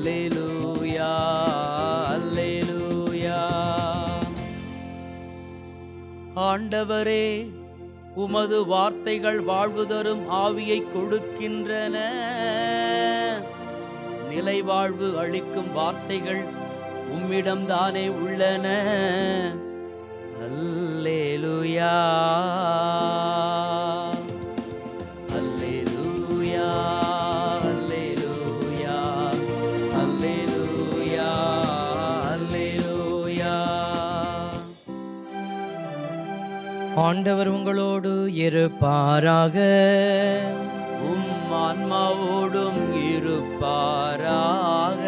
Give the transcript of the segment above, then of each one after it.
அல்லேலூயா அல்லேலூயா ஆண்டவரே உமது வார்த்தைகள் வாழ்வு தரும் ஆவியை கொடுக்கின்றன நிலை வாழ்வு அளிக்கும் வார்த்தைகள் உம்மிடம்தானே உள்ளன அல்லேலூயா அல்லேலூயா அல்லேலூயா அல்லேலூயா அல்லேலூயா ஆண்டவர் உங்களோடு இருப்பாராக உம் ஆன்மாவோடும் இருப்பாராக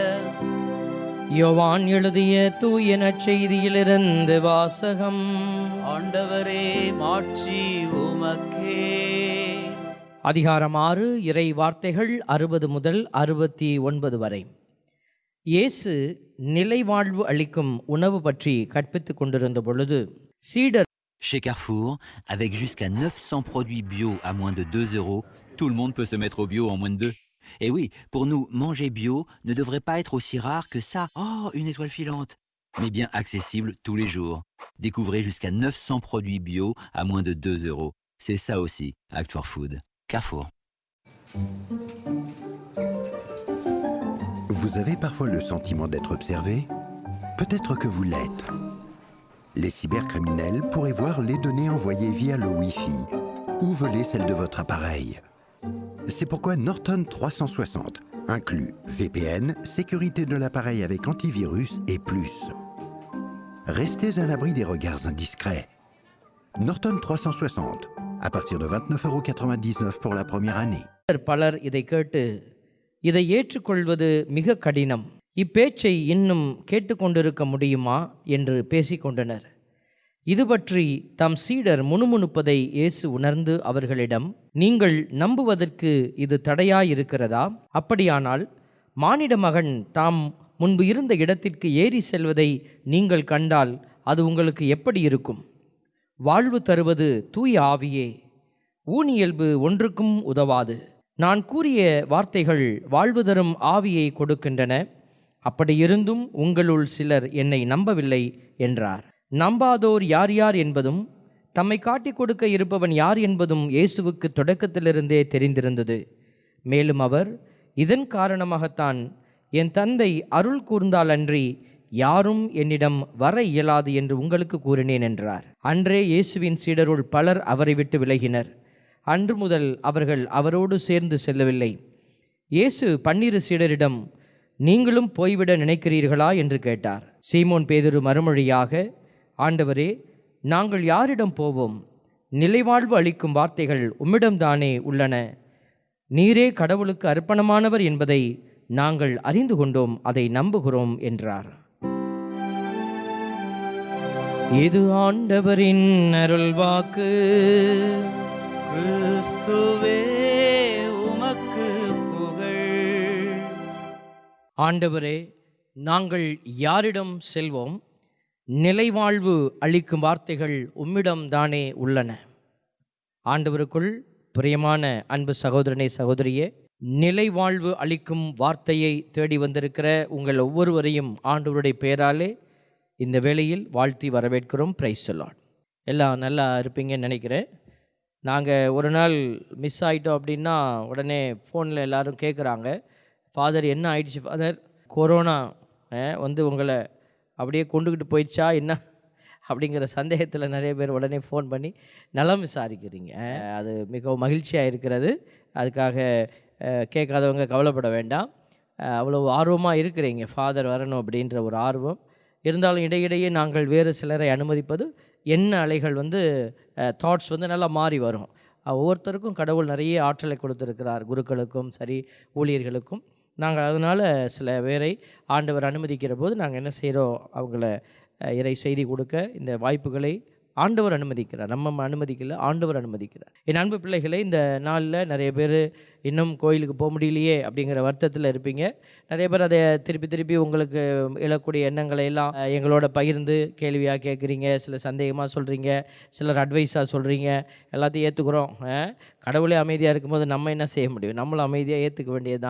யோவான் எழுதிய தூய நற்செய்தியிலிருந்து வாசகம் ஆண்டவரே மாட்சி உமக்கே அதிகாரம் ஆறு இறை வார்த்தைகள் அறுபது முதல் அறுபத்தி ஒன்பது வரை இயேசு நிலைவாழ்வு அளிக்கும் உணவு பற்றி கற்பித்துக் கொண்டிருந்த பொழுது சீடர் Chez Carrefour, avec jusqu'à 900 produits bio à moins de 2 euros, tout le monde peut se mettre au bio en moins de 2. Et oui, pour nous, manger bio ne devrait pas être aussi rare que ça. Oh, une étoile filante Mais bien accessible tous les jours. Découvrez jusqu'à 900 produits bio à moins de 2 euros. C'est ça aussi, Act for Food. Carrefour. Vous avez parfois le sentiment d'être observé Peut-être que vous l'êtes. Les cybercriminels pourraient voir les données envoyées via le Wi-Fi ou voler celles de votre appareil. C'est pourquoi Norton 360 inclut VPN, sécurité de l'appareil avec antivirus et plus. Restez à l'abri des regards indiscrets. Norton 360, à partir de 29,99€ pour la première année. பலர் இதை கேட்டு இதை ஏற்றுக்கொள்வது மிக கடினம் இப்பேச்சை இன்னும் கேட்டுக்கொண்டிருக்க முடியுமா என்று பேசிக்கொண்டனர் இது பற்றி தம் சீடர் முணுமுணுப்பதை இயேசு உணர்ந்து அவர்களிடம் நீங்கள் நம்புவதற்கு இது தடையாயிருக்கிறதா அப்படியானால் மானிட மகன் தாம் முன்பு இருந்த இடத்திற்கு ஏறி செல்வதை நீங்கள் கண்டால் அது உங்களுக்கு எப்படி இருக்கும் வாழ்வு தருவது தூய ஆவியே ஊனியல்பு ஒன்றுக்கும் உதவாது நான் கூறிய வார்த்தைகள் வாழ்வு தரும் ஆவியை கொடுக்கின்றன அப்படியிருந்தும் உங்களுள் சிலர் என்னை நம்பவில்லை என்றார் நம்பாதோர் யார் யார் என்பதும் தம்மை காட்டிக் கொடுக்க இருப்பவன் யார் என்பதும் இயேசுவுக்கு தொடக்கத்திலிருந்தே தெரிந்திருந்தது மேலும் அவர் இதன் காரணமாகத்தான் என் தந்தை அருள் கூர்ந்தால் அன்றி யாரும் என்னிடம் வர இயலாது என்று உங்களுக்கு கூறினேன் என்றார் அன்றே இயேசுவின் சீடருள் பலர் அவரை விட்டு விலகினர் அன்று முதல் அவர்கள் அவரோடு சேர்ந்து செல்லவில்லை இயேசு பன்னிரு சீடரிடம் நீங்களும் போய்விட நினைக்கிறீர்களா என்று கேட்டார் சீமோன் பேதுரு மறுமொழியாக ஆண்டவரே நாங்கள் யாரிடம் போவோம் நிலைவாழ்வு அளிக்கும் வார்த்தைகள் உம்மிடம்தானே உள்ளன நீரே கடவுளுக்கு அர்ப்பணமானவர் என்பதை நாங்கள் அறிந்து கொண்டோம் அதை நம்புகிறோம் என்றார் இது ஆண்டவரின் அருள்வாக்கு கிறிஸ்துவே உமக்கு புகழ் ஆண்டவரே நாங்கள் யாரிடம் செல்வோம் நிலைவாழ்வு அளிக்கும் வார்த்தைகள் உம்மிடம் தானே உள்ளன ஆண்டவருக்குள் பிரியமான அன்பு சகோதரனே சகோதரியே நிலைவாழ்வு அளிக்கும் வார்த்தையை தேடி வந்திருக்கிற உங்கள் ஒவ்வொருவரையும் ஆண்டவருடைய பெயராலே இந்த வேளையில் வாழ்த்தி வரவேற்கிறோம் பிரைஸ் சொல்லாட் எல்லாம் நல்லா இருப்பீங்கன்னு நினைக்கிறேன் நாங்கள் ஒரு நாள் மிஸ் ஆகிட்டோம் அப்படின்னா உடனே ஃபோனில் எல்லாரும் கேட்குறாங்க ஃபாதர் என்ன ஆயிடுச்சு ஃபாதர் கொரோனா அஹ், வந்து உங்களை அப்படியே கொண்டுக்கிட்டு போயிடுச்சா என்ன அப்படிங்கிற சந்தேகத்தில் நிறைய பேர் உடனே ஃபோன் பண்ணி நலம் விசாரிக்கிறீங்க அஹ், அது மிகவும் மகிழ்ச்சியாக இருக்கிறது அதுக்காக அஹ், கேட்காதவங்க கவலைப்பட வேண்டாம் அஹ், அவ்வளோ ஆர்வமாக இருக்கிறீங்க ஃபாதர் வரணும் அப்படின்ற ஒரு ஆர்வம் இருந்தாலும் இடையிடையே நாங்கள் வேறு சிலரை அனுமதிப்பது எண்ண அலைகள் வந்து தாட்ஸ் வந்து நல்லா மாறி வரும் அஹ், ஒவ்வொருத்தருக்கும் கடவுள் நிறைய ஆற்றலை கொடுத்துருக்கிறார் குருக்களுக்கும் சரி ஊழியர்களுக்கும் நாங்கள் அதனால் சில பேரை ஆண்டவர் அனுமதிக்கிற போது நாங்கள் என்ன செய்கிறோம் அவங்கள அஹ், இறை செய்தி கொடுக்க இந்த வாய்ப்புகளை ஆண்டவர் அனுமதிக்கிறார் நம்ம அனுமதிக்கல ஆண்டவர் அனுமதிக்கிறார் என் அன்பு பிள்ளைகளே இந்த நாளில் நிறைய பேர் இன்னும் கோயிலுக்கு போக முடியலையே அப்படிங்கிற வருத்தத்தில் இருப்பீங்க நிறைய பேர் அதை திருப்பி திருப்பி உங்களுக்கு எழக்கூடிய எண்ணங்களை எல்லாம் அஹ், எங்களோட பகிர்ந்து கேள்வியாக கேட்குறீங்க சில சந்தேகமாக சொல்கிறீங்க சிலர் அட்வைஸாக சொல்கிறீங்க எல்லாத்தையும் ஏற்றுக்குறோம் கடவுளே அமைதியாக இருக்கும்போது நம்ம என்ன செய்ய முடியும் நம்மளும் அமைதியாக ஏற்றுக்க வேண்டியது தான்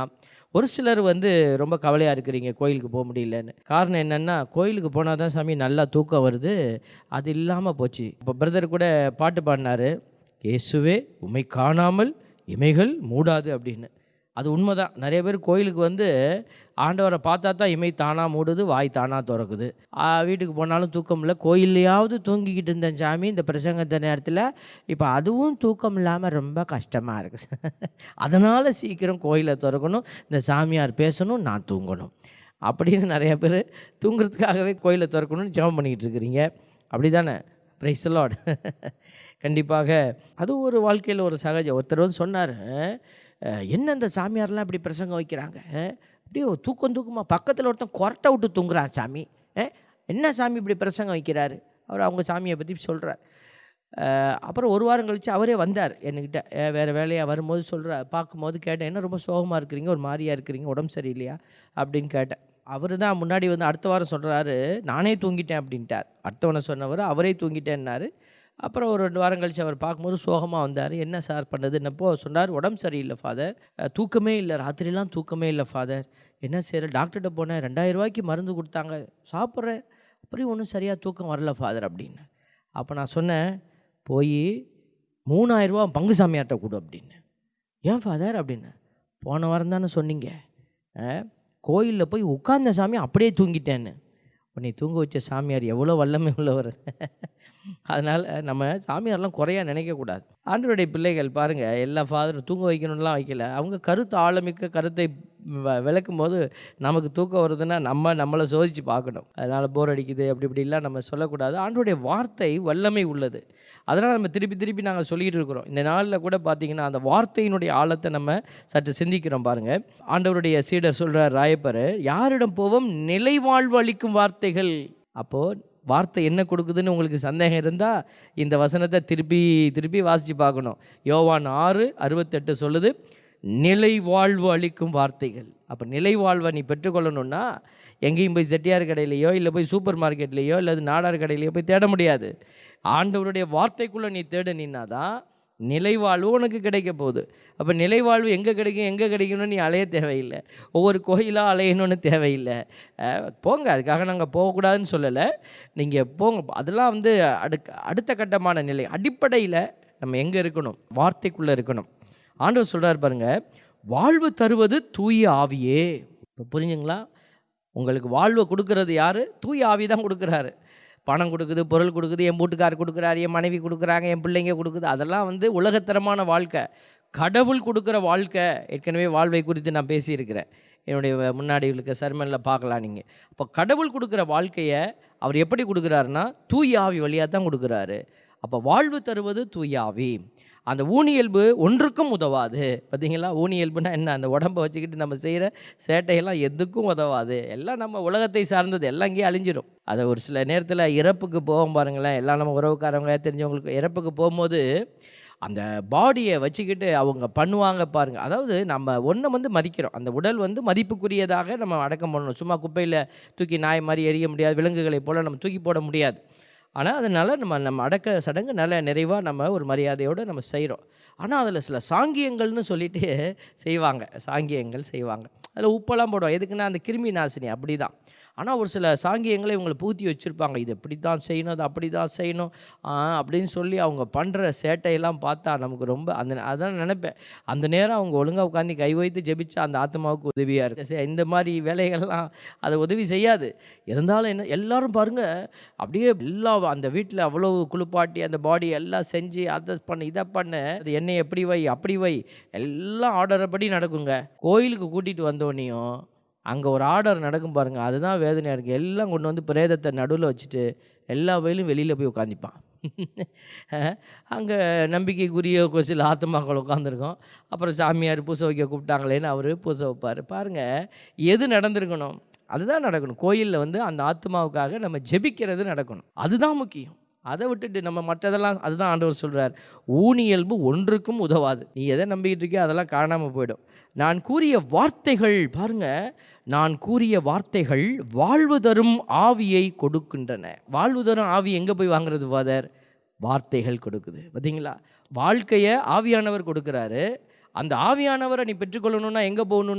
ஒரு சிலர் வந்து ரொம்ப கவலையாக இருக்கிறீங்க கோயிலுக்கு போக முடியலன்னு காரணம் என்னென்னா கோயிலுக்கு போனால் தான் சாமி நல்லா தூக்கம் வருது அது இல்லாமல் போச்சு இப்போ பிரதர் கூட பாட்டு பாடினாரு இயேசுவே உமை காணாமல் இமைகள் மூடாது அப்படின்னு அது உண்மைதான் நிறைய பேர் கோயிலுக்கு வந்து ஆண்டவரை பார்த்தா தான் இமை தானாக மூடுது வாய் தானாக திறக்குது ஆ, வீட்டுக்கு போனாலும் தூக்கம் இல்லை கோயில்லையாவது தூங்கிக்கிட்டு இருந்தேன் சாமி இந்த பிரசங்கத்த நேரத்தில் இப்போ அதுவும் தூக்கம் இல்லாமல் ரொம்ப கஷ்டமாக இருக்குது அதனால் சீக்கிரம் கோயிலை திறக்கணும் இந்த சாமியார் பேசணும் நான் தூங்கணும் அப்படின்னு நிறைய பேர் தூங்குறதுக்காகவே கோயிலை திறக்கணும்னு ஜெபம் பண்ணிக்கிட்டு இருக்கிறீங்க அப்படி தானே ப்ரைஸ் லார்ட் கண்டிப்பாக அது ஒரு வாழ்க்கையில் ஒரு சகஜம் ஒருத்தர் வந்து சொன்னார் அஹ், என்ன இந்த சாமியார்லாம் இப்படி பிரசங்கம் வைக்கிறாங்க அஹ், அப்படியே ஒரு தூக்கம் தூக்கமாக பக்கத்தில் ஒருத்தன் கொரட்டை விட்டு தூங்குறான் சாமி அஹ், என்ன சாமி இப்படி பிரசங்கம் வைக்கிறாரு அவர் அவங்க சாமியை பற்றி சொல்கிறார் அப்புறம் ஒரு வாரம் கழித்து அவரே வந்தார் என்கிட்ட அஹ், வேறு வேலையாக வரும்போது சொல்கிறார் பார்க்கும்போது கேட்டேன் என்ன ரொம்ப சோகமாக இருக்கிறீங்க ஒரு மாதிரியாக இருக்கிறீங்க உடம்பு சரியில்லையா அப்படின்னு கேட்டேன் அவர் தான் முன்னாடி வந்து அடுத்த வாரம் சொல்கிறாரு நானே தூங்கிட்டேன் அப்படின்ட்டார் அடுத்தவனை சொன்னவர் அவரே தூங்கிட்டேன்னாரு அப்புறம் ஒரு ரெண்டு வாரம் கழிச்சு அவர் பார்க்கும்போது சோகமாக வந்தார் என்ன சார் பண்ணதுன்னப்போ சொன்னார் உடம்பு சரியில்லை ஃபாதர் தூக்கமே இல்லை ராத்திரிலாம் தூக்கமே இல்லை ஃபாதர் என்ன செய்யற டாக்டர்கிட்ட போனேன் ரெண்டாயிரம் ரூபாய்க்கு மருந்து கொடுத்தாங்க சாப்பிட்றேன் அப்படியும் ஒன்றும் சரியாக தூக்கம் வரல ஃபாதர் அப்படின்னு அப்போ நான் சொன்னேன் போய் மூணாயிரரூவா பங்கு சாமியார்ட்ட கொடு அப்படின்னு ஏன் ஃபாதர் அப்படின்னு போன வாரம் தானே சொன்னீங்க கோயிலில் போய் உட்கார்ந்த சாமி அப்படியே தூங்கிட்டேன்னு உன்னை தூங்க வச்ச சாமியார் எவ்வளோ வல்லமை உள்ளவர் அதனால் நம்ம சாமியார்லாம் குறையா நினைக்கக்கூடாது ஆண்டவருடைய பிள்ளைகள் பாருங்கள் எல்லா ஃபாதரும் தூங்க வைக்கணும்லாம் வைக்கல அவங்க கருத்து ஆழமிக்க கருத்தை வ- விளக்கும் போது நமக்கு தூக்கம் வருதுன்னா நம்ம நம்மளை சோதித்து பார்க்கணும் அதனால் போர் அடிக்குது அப்படி இப்படிலாம் நம்ம சொல்லக்கூடாது ஆண்டவருடைய வார்த்தை வல்லமை உள்ளது அதனால் நம்ம திருப்பி திருப்பி நாங்கள் சொல்லிகிட்டு இருக்கிறோம் இந்த நாளில் கூட பார்த்தீங்கன்னா அந்த வார்த்தையினுடைய ஆழத்தை நம்ம சற்று சிந்திக்கிறோம் பாருங்கள் ஆண்டவருடைய சீடர் சொல்கிறார் ராயப்பர் யாரிடம் போவோம் நிலைவாழ்வு அளிக்கும் வார்த்தைகள் அப்போது வார்த்தை என்ன கொடுக்குதுன்னு உங்களுக்கு சந்தேகம் இருந்தால் இந்த வசனத்தை திருப்பி திருப்பி வாசித்து பார்க்கணும் யோவான் ஆறு அறுபத்தெட்டு சொல்லுது நிலை வாழ்வு அளிக்கும் வார்த்தைகள் அப்போ நிலை வாழ்வை நீ பெற்றுக்கொள்ளணும்னா எங்கேயும் போய் செட்டியார் கடையிலையோ இல்லை போய் சூப்பர் மார்க்கெட்லேயோ இல்லை நாடார் கடையிலையோ போய் தேட முடியாது ஆண்டவருடைய வார்த்தைக்குள்ளே நீ தேடினா தான் நிலைவாழ்வு உனக்கு கிடைக்க போகுது அப்போ நிலைவாழ்வு எங்கே கிடைக்கும் எங்கே கிடைக்கணும்னு நீ அலைய தேவையில்லை ஒவ்வொரு கோயிலாக அலையணும்னு தேவையில்லை அஹ் போங்க அதுக்காக நாங்கள் போகக்கூடாதுன்னு சொல்லலை நீங்கள் போங்க அதெல்லாம் வந்து அடுக்க அடுத்த கட்டமான நிலை அடிப்படையில் நம்ம எங்கே இருக்கணும் வார்த்தைக்குள்ளே இருக்கணும் ஆண்டவர் சொல்கிறார் பாருங்க வாழ்வு தருவது தூய ஆவியே இப்போ புரிஞ்சுங்களா உங்களுக்கு வாழ்வை கொடுக்கறது யார் தூய ஆவி தான் கொடுக்குறாரு பணம் கொடுக்குது பொருள் கொடுக்குது என் வீட்டுக்கார் கொடுக்குறாரு என் மனைவி கொடுக்குறாங்க என் பிள்ளைங்க கொடுக்குது அதெல்லாம் வந்து உலகத்தரமான வாழ்க்கை கடவுள் கொடுக்குற வாழ்க்கை ஏற்கனவே வாழ்வை குறித்து நான் பேசியிருக்கிறேன் என்னுடைய முன்னாடி இருக்க சர்மனில் பார்க்கலாம் நீங்கள் அப்போ கடவுள் கொடுக்குற வாழ்க்கையை அவர் எப்படி கொடுக்குறாருன்னா தூய ஆவி வழியாக தான் கொடுக்குறாரு அப்போ வாழ்வு தருவது தூய ஆவி அந்த ஊனியல்பு ஒன்றுக்கும் உதவாது பார்த்தீங்களா ஊனியல்புனா என்ன அந்த உடம்பை வச்சுக்கிட்டு நம்ம செய்கிற சேட்டையெல்லாம் எதுக்கும் உதவாது எல்லாம் நம்ம உலகத்தை சார்ந்தது எல்லாம் இங்கேயே அழிஞ்சிடும் அதை ஒரு சில நேரத்தில் இறப்புக்கு போவோம் பாருங்களேன் எல்லாம் நம்ம உறவுக்காரவங்க தெரிஞ்சவங்களுக்கு இறப்புக்கு போகும்போது அந்த பாடியை வச்சுக்கிட்டு அவங்க பண்ணுவாங்க பாருங்கள் அதாவது நம்ம ஒன்றை வந்து மதிக்கிறோம் அந்த உடல் வந்து மதிப்புக்குரியதாக நம்ம அடக்கம் பண்ணணும் சும்மா குப்பையில் தூக்கி நாய் மாதிரி எரிய முடியாது விலங்குகளை போல் நம்ம தூக்கி போட முடியாது ஆனால் அதனால் நம்ம நம்ம அடக்க சடங்கு நல்ல நிறைவாக நம்ம ஒரு மரியாதையோடு நம்ம செய்கிறோம் ஆனால் அதில் சில சாங்கியங்கள்னு சொல்லிட்டு செய்வாங்க சாங்கியங்கள் செய்வாங்க அதில் உப்பெல்லாம் போடுவோம் எதுக்குன்னா அந்த கிருமி நாசினி அப்படி தான் ஆனால் ஒரு சில சாங்கியங்களை இவங்களை பூத்தி வச்சுருப்பாங்க இது இப்படி தான் செய்யணும் அது அப்படி தான் செய்யணும் ஆ, அப்படின்னு சொல்லி அவங்க பண்ணுற சேட்டையெல்லாம் பார்த்தா நமக்கு ரொம்ப அந்த அதான் நினைப்பேன் அந்த நேரம் அவங்க ஒழுங்காக உட்காந்து கை வைத்து ஜெபிச்சா அந்த ஆத்மாவுக்கு உதவியாக இருக்குது சரி, இந்த மாதிரி வேலைகள்லாம் அதை உதவி செய்யாது இருந்தாலும் என்ன எல்லாரும் பாருங்க அப்படியே எல்லா அந்த வீட்டில் அவ்வளோ குளிப்பாட்டி அந்த பாடி எல்லாம் செஞ்சு அதை பண்ணு இதை பண்ணு அது எண்ணெய் எப்படி வை அப்படி வை எல்லாம் ஆர்டரை படி நடக்குங்க கோயிலுக்கு கூட்டிகிட்டு வந்தோடனையும் அங்கே ஒரு ஆர்டர் நடக்கும் பாருங்க அதுதான் வேதனையாக இருக்குது எல்லாம் கொண்டு வந்து பிரேதத்தை நடுவில் வச்சுட்டு எல்லா வயலும் வெளியில் போய் உட்காந்துப்பான் அங்கே நம்பிக்கைக்குரிய ஒரு சில ஆத்மாக்கள் உட்காந்துருக்கோம் அப்புறம் சாமியார் பூசை வைக்க கூப்பிட்டாங்களேன்னு அவர் பூசை வைப்பார் பாருங்கள் எது நடந்திருக்கணும் அதுதான் நடக்கணும் கோயிலில் வந்து அந்த ஆத்மாவுக்காக நம்ம ஜெபிக்கிறது நடக்கணும் அதுதான் முக்கியம் அதை விட்டுட்டு நம்ம மற்றதெல்லாம் அதுதான் ஆண்டவர் சொல்கிறார் ஊனியல்பு ஒன்றுக்கும் உதவாது நீ எதை நம்பிக்கிட்டு இருக்கியோ அதெல்லாம் காணாமல் போயிடும் நான் கூறிய வார்த்தைகள் பாருங்க நான் கூறிய வார்த்தைகள் வாழ்வு தரும் ஆவியை கொடுக்கின்றன வாழ்வு தரும் ஆவி எங்கே போய் வாங்குறது ஃபாதர் வார்த்தைகள் கொடுக்குது பார்த்தீங்களா வாழ்க்கையை ஆவியானவர் கொடுக்குறாரு அந்த ஆவியானவரை நீ பெற்றுக்கொள்ளணும்னா எங்கே போகணுன்னா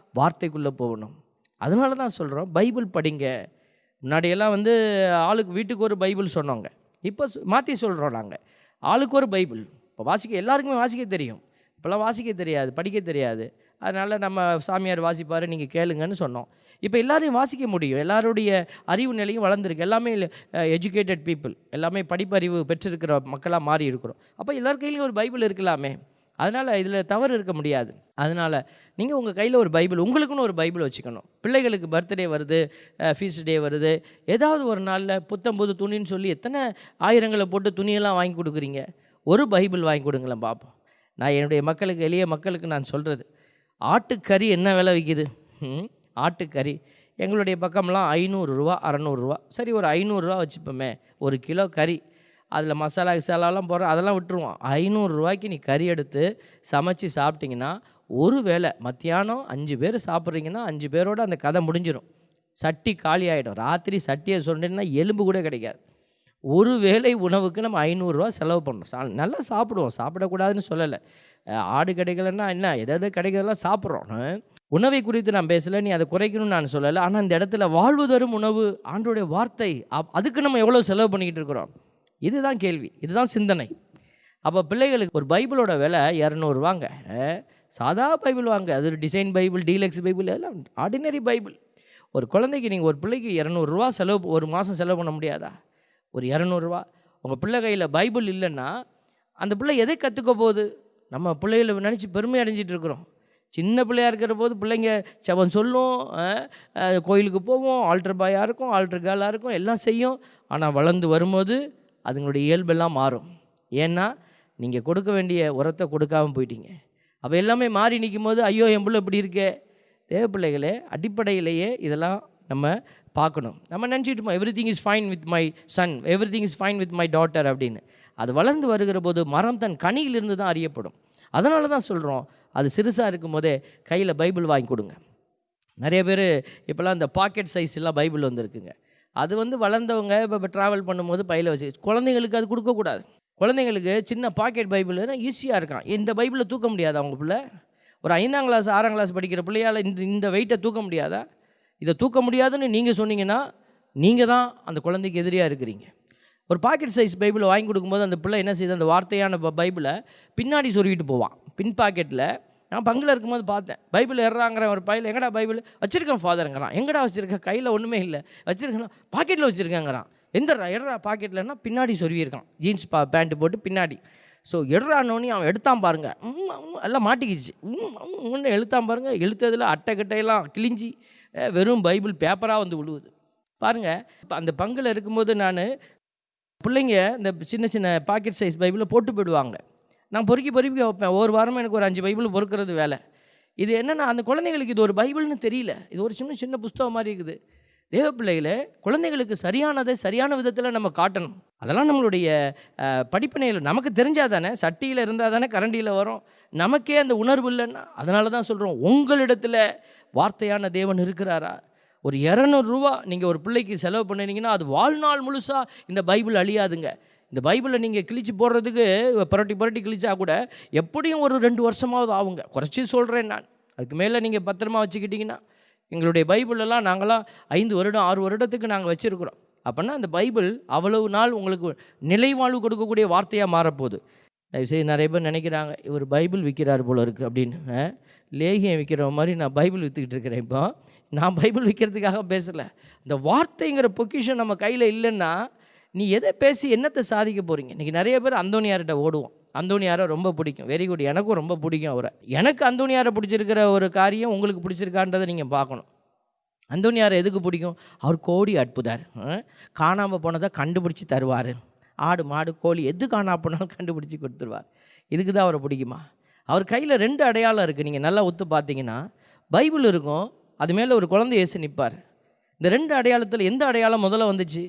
வார்த்தைக்குள்ளே போகணும் அதனால தான் சொல்கிறோம் பைபிள் படிங்க முன்னாடியெல்லாம் வந்து ஆளுக்கு வீட்டுக்கு ஒரு பைபிள் சொன்னோங்க இப்போ மாற்றி சொல்கிறோம் நாங்கள் ஆளுக்கு ஒரு பைபிள் இப்போ வாசிக்க எல்லாருக்குமே வாசிக்க தெரியும் இப்போல்லாம் வாசிக்க தெரியாது படிக்க தெரியாது அதனால் நம்ம சாமியார் வாசிப்பார் நீங்கள் கேளுங்கன்னு சொன்னோம் இப்போ எல்லாரையும் வாசிக்க முடியும் எல்லாருடைய அறிவு நிலையும் வளர்ந்துருக்கு எல்லாமே எஜுகேட்டட் பீப்புள் எல்லாமே படிப்பறிவு பெற்றிருக்கிற மக்களாக மாறி இருக்கிறோம் அப்போ எல்லார் கையிலையும் ஒரு பைபிள் இருக்கலாமே அதனால் இதில் தவறு இருக்க முடியாது அதனால் நீங்கள் உங்கள் கையில் ஒரு பைபிள் உங்களுக்குன்னு ஒரு பைபிள் வச்சுக்கணும் பிள்ளைகளுக்கு பர்த்டே வருது ஃபீஸ் டே வருது ஏதாவது ஒரு நாளில் புத்தம் புது துணின்னு சொல்லி எத்தனை ஆயிரங்களை போட்டு துணியெல்லாம் வாங்கி கொடுக்குறீங்க ஒரு பைபிள் வாங்கி கொடுங்களேன் பார்ப்போம் நான் என்னுடைய மக்களுக்கு எளிய மக்களுக்கு நான் சொல்கிறது ஆட்டுக்கறி என்ன விலை விற்கிது ம், ஆட்டுக்கறி எங்களுடைய பக்கம்லாம் ஐநூறுரூவா அறநூறுரூவா சரி ஒரு ஐநூறுரூவா வச்சுப்போமே ஒரு கிலோ கறி அதில் மசாலா கிசாலாலாம் போடுற அதெல்லாம் விட்டுருவோம் ஐநூறுரூவாய்க்கு நீ கறி எடுத்து சமைச்சு சாப்பிட்டீங்கன்னா ஒரு வேளை மத்தியானம் அஞ்சு பேர் சாப்பிட்றீங்கன்னா அஞ்சு பேரோட அந்த கதை முடிஞ்சிடும் சட்டி காலி ஆகிடும் ராத்திரி சட்டியை சொன்னீங்கன்னா எலும்பு கூட கிடைக்காது ஒரு வேளை உணவுக்கு நம்ம ஐநூறுரூவா செலவு பண்ணணும் சா நல்லா சாப்பிடுவோம் சாப்பிடக்கூடாதுன்னு சொல்லலை அஹ் ஆடு கிடைக்கலன்னா என்ன எதாவது கிடைக்கிறதெல்லாம் சாப்பிட்றோம் அஹ் உணவை குறித்து நான் பேசலை நீ அதை குறைக்கணும்னு நான் சொல்லலை ஆனால் இந்த இடத்துல வாழ்வு தரும் உணவு ஆண்டோடைய வார்த்தை அப்- அதுக்கு நம்ம எவ்வளோ செலவு பண்ணிக்கிட்டு இருக்கிறோம் இதுதான் கேள்வி இதுதான் சிந்தனை அப்போ பிள்ளைகளுக்கு ஒரு பைபிளோட விலை இரநூறுவாங்க அஹ் சாதா பைபிள் வாங்க அது ஒரு டிசைன் பைபிள் டீலக்ஸ் பைபிள் எல்லாம் ஆர்டினரி பைபிள் ஒரு குழந்தைக்கு நீங்கள் ஒரு பிள்ளைக்கு இரநூறுவா செலவு ஒரு மாதம் செலவு பண்ண முடியாதா ஒரு இரநூறுவா உங்கள் பிள்ளை கையில் பைபிள் இல்லைன்னா அந்த பிள்ளை எதை கற்றுக்க போகுது நம்ம பிள்ளைகளை நினச்சி பெருமை அடைஞ்சிட்டு இருக்கிறோம் சின்ன பிள்ளையா இருக்கிற போது பிள்ளைங்க செவன் சொல்லும் அஹ், அஹ், கோயிலுக்கு போவோம் ஆல்டர் பாயாக இருக்கும் ஆல்டர் கேர்ளாக இருக்கும் எல்லாம் செய்யும் ஆனால் வளர்ந்து வரும்போது அதுங்களுடைய இயல்பெல்லாம் மாறும் ஏன்னா நீங்கள் கொடுக்க வேண்டிய உரத்தை கொடுக்காம போயிட்டீங்க அப்போ எல்லாமே மாறி நிற்கும் போது ஐயோ என் பிள்ளை இப்படி இருக்கே தேவ பிள்ளைகளே அடிப்படையிலேயே இதெல்லாம் நம்ம பார்க்கணும் நம்ம நினச்சிட்டு everything is fine with my son everything is fine with my daughter அப்படின்னு அது வளர்ந்து வருகிற போது மரம் தன் கனியிலிருந்து தான் அறியப்படும் அதனால தான் சொல்கிறோம் அது சிறுசாக இருக்கும் போதே கையில் பைபிள் வாங்கி கொடுங்க நிறைய பேர் இப்போல்லாம் இந்த பாக்கெட் சைஸ் எல்லாம் பைபிள் வந்திருக்குங்க அது வந்து வளர்ந்தவங்க இப்போ ட்ராவல் பண்ணும்போது பையில் வச்சு குழந்தைங்களுக்கு அது கொடுக்கக்கூடாது குழந்தைங்களுக்கு சின்ன பாக்கெட் பைபிள் ஈஸியாக இருக்கான் இந்த பைபிளை தூக்க முடியாது அவங்க பிள்ளை ஒரு ஐந்தாம் கிளாஸ் ஆறாம் கிளாஸ் படிக்கிற பிள்ளையால் இந்த இந்த வெயிட்டை தூக்க முடியாதா இதை தூக்க முடியாதுன்னு நீங்கள் சொன்னீங்கன்னா நீங்கள் தான் அந்த குழந்தைக்கு எதிரியாக இருக்கிறீங்க ஒரு பாக்கெட் சைஸ் பைபிளை வாங்கி கொடுக்கும்போது அந்த பிள்ளை என்ன செய்யுது அந்த வார்த்தையான ப- பைபிளை பின்னாடி சொருவிட்டு போவான் பின் பாக்கெட்டில் நான் பங்கில் இருக்கும்போது பார்த்தேன் பைபிள் எறாங்கிற ஒரு பையில் எங்கடா பைபிள் வச்சிருக்கேன் ஃபாதருங்கிறான் எங்கடா வச்சிருக்க கையில் ஒன்றுமே இல்லை வச்சிருக்கேன் பாக்கெட்டில் வச்சிருக்கேங்கிறான் எந்த எட்ரா பாக்கெட்லன்னா பின்னாடி சொருவியிருக்கான் ஜீன்ஸ் பா பேண்ட்டு போட்டு பின்னாடி ஸோ எடுறானோன்னு அவன் எடுத்தான் பாருங்க உம், உம், எல்லாம் மாட்டிக்கிச்சு உம், உம், உம்னு எழுத்தான் பாருங்க எழுத்ததில் அட்டை கிட்டையெல்லாம் கிழிஞ்சி அஹ், வெறும் பைபிள் பேப்பராக வந்து விழுவுது பாருங்க இப்போ அந்த பங்கில் இருக்கும்போது நான் பிள்ளைங்க இந்த சின்ன சின்ன பாக்கெட் சைஸ் பைபிளை போட்டு போயிடுவாங்க நான் பொறுக்கி பொறுக்கி வைப்பேன் ஒரு வாரமாக எனக்கு ஒரு அஞ்சு பைபிள் பொறுக்கிறது வேலை இது என்னென்னா அந்த குழந்தைங்களுக்கு இது ஒரு பைபிள்னு தெரியல இது ஒரு சின்ன சின்ன புஸ்தகம் மாதிரி இருக்குது தேவ பிள்ளைகளை குழந்தைங்களுக்கு சரியானதை சரியான விதத்தில் நம்ம காட்டணும் அதெல்லாம் நம்மளுடைய அஹ், படிப்பினையில் நமக்கு தெரிஞ்சால் தானே சட்டியில் இருந்தால் தானே கரண்டியில் வரும் நமக்கே அந்த உணர்வு இல்லைன்னா அதனால தான் சொல்கிறோம் உங்களிடத்தில் வார்த்தையான தேவன் இருக்கிறாரா ஒரு இரநூறுவா நீங்கள் ஒரு பிள்ளைக்கு செலவு பண்ணினீங்கன்னா அது வாழ்நாள் முழுசாக இந்த பைபிள் அழியாதுங்க இந்த பைபிளை நீங்கள் கிழிச்சு போடுறதுக்கு புரட்டி புரட்டி கிழிச்சா கூட எப்படியும் ஒரு ரெண்டு வருஷமாவது ஆகுங்க குறைச்சி சொல்கிறேன் நான் அதுக்கு மேலே நீங்கள் பத்திரமா வச்சுக்கிட்டிங்கன்னா எங்களுடைய பைபிள் எல்லாம் நாங்களாம் ஐந்து வருடம் ஆறு வருடத்துக்கு நாங்கள் வச்சுருக்குறோம் அப்படின்னா அந்த பைபிள் அவ்வளவு நாள் உங்களுக்கு நிலைவாழ்வு கொடுக்கக்கூடிய வார்த்தையாக மாறப்போகுது தயவுசெய்து நிறைய பேர் நினைக்கிறாங்க இவர் பைபிள் விற்கிறார் போல இருக்குது அப்படின்னு அஹ், லேகியம் விற்கிற மாதிரி நான் பைபிள் விற்றுக்கிட்டு இருக்கிறேன் இப்போ நான் பைபிள் விற்கிறதுக்காக பேசலை இந்த வார்த்தைங்கிற பொக்கிஷன் நம்ம கையில் இல்லைன்னா நீ எதை பேசி என்னத்தை சாதிக்க போகிறீங்க இன்றைக்கி நிறைய பேர் அந்தோனியார்கிட்ட ஓடுவோம் அந்தோனியாரை ரொம்ப பிடிக்கும் வெரி குட் எனக்கும் ரொம்ப பிடிக்கும் அவரை எனக்கு அந்தோனியாரை பிடிச்சிருக்கிற ஒரு காரியம் உங்களுக்கு பிடிச்சிருக்கான்றதை நீங்கள் பார்க்கணும் அந்தோனியாரை எதுக்கு பிடிக்கும் அவர் கோடி அற்புதார் காணாமல் போனதை கண்டுபிடிச்சி தருவார் ஆடு மாடு கோழி எது காணா போனாலும் கண்டுபிடிச்சி கொடுத்துருவார் இதுக்கு தான் அவரை பிடிக்குமா அவர் கையில் ரெண்டு அடையாளம் இருக்குது நீங்கள் நல்லா ஒத்து பார்த்தீங்கன்னா பைபிள் இருக்கும் அது மேலே ஒரு குழந்தை இயேசு நிற்பார் இந்த ரெண்டு அடையாளத்தில் எந்த அடையாளம் முதல்ல வந்துச்சு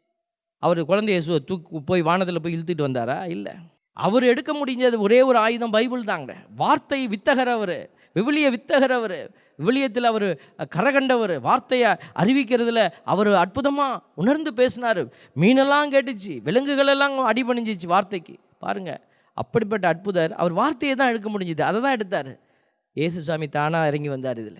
அவர் குழந்தை இயேசுவை தூக்கு போய் வானத்தில் போய் இழுத்துட்டு வந்தாரா இல்லை அவர் எடுக்க முடிஞ்சது ஒரே ஒரு ஆயுதம் பைபிள் தாங்க வார்த்தை வித்தகர் அவர் விவிலிய வித்தகர் அவர் விவிலியத்தில் அவர் கரகண்டவர் வார்த்தையை அறிவிக்கிறதுல அவர் அற்புதமாக உணர்ந்து பேசினார் மீனெல்லாம் கேட்டுச்சு விலங்குகளெல்லாம் அடிபணிஞ்சிச்சு வார்த்தைக்கு பாருங்க அப்படிப்பட்ட அற்புதர் அவர் வார்த்தையை தான் எடுக்க முடிஞ்சுது அதை தான் எடுத்தார் இயேசுசாமி தானாக இறங்கி வந்தார் இதில்